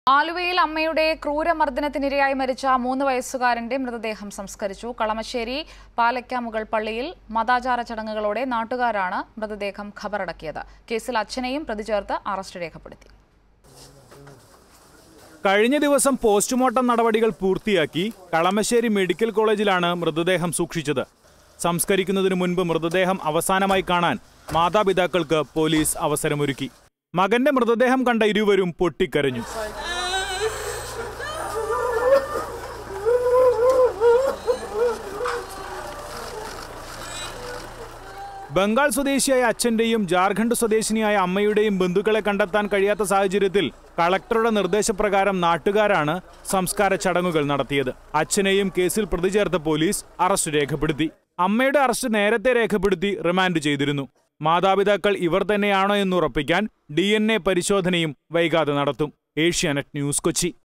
ആലുവയിൽ അമ്മയുടെ ക്രൂരമർദ്ദനത്തിനിരയായി മരിച്ച മൂന്ന് വയസ്സുകാരന്റെ മൃതദേഹം സംസ്കരിച്ചു കളമശ്ശേരി പാലക്കാമുകൾ പള്ളിയിൽ മതാചാര ചടങ്ങുകളോടെ നാട്ടുകാരാണ് മൃതദേഹം ഖബറടക്കിയത് കേസിൽ അച്ഛനെയും പ്രതി ചേർത്ത് അറസ്റ്റ് രേഖപ്പെടുത്തി കഴിഞ്ഞ ദിവസം പോസ്റ്റ്മോർട്ടം നടപടികൾ പൂർത്തിയാക്കി കളമശ്ശേരി മെഡിക്കൽ കോളേജിലാണ് മൃതദേഹം സൂക്ഷിച്ചത് സംസ്കരിക്കുന്നതിനു മുൻപ് മൃതദേഹം അവസാനമായി കാണാൻ മാതാപിതാക്കൾക്ക് പോലീസ് അവസരമൊരുക്കി മകന്റെ മൃതദേഹം കണ്ട ഇരുവരും പൊട്ടിക്കരഞ്ഞു ബംഗാൾ സ്വദേശിയായ അച്ഛന്റെയും ജാർഖണ്ഡ് സ്വദേശിനിയായ അമ്മയുടെയും ബന്ധുക്കളെ കണ്ടെത്താൻ കഴിയാത്ത സാഹചര്യത്തിൽ കളക്ടറുടെ നിർദ്ദേശപ്രകാരം നാട്ടുകാരാണ് സംസ്കാര ചടങ്ങുകൾ നടത്തിയത് അച്ഛനെയും കേസിൽ പ്രതി ചേർത്ത പോലീസ് അറസ്റ്റ് രേഖപ്പെടുത്തി അമ്മയുടെ അറസ്റ്റ് നേരത്തെ രേഖപ്പെടുത്തി റിമാൻഡ് ചെയ്തിരുന്നു മാതാപിതാക്കൾ ഇവർ തന്നെയാണോ എന്ന് ഉറപ്പിക്കാൻ ഡി പരിശോധനയും വൈകാതെ നടത്തും ഏഷ്യാനെറ്റ് ന്യൂസ് കൊച്ചി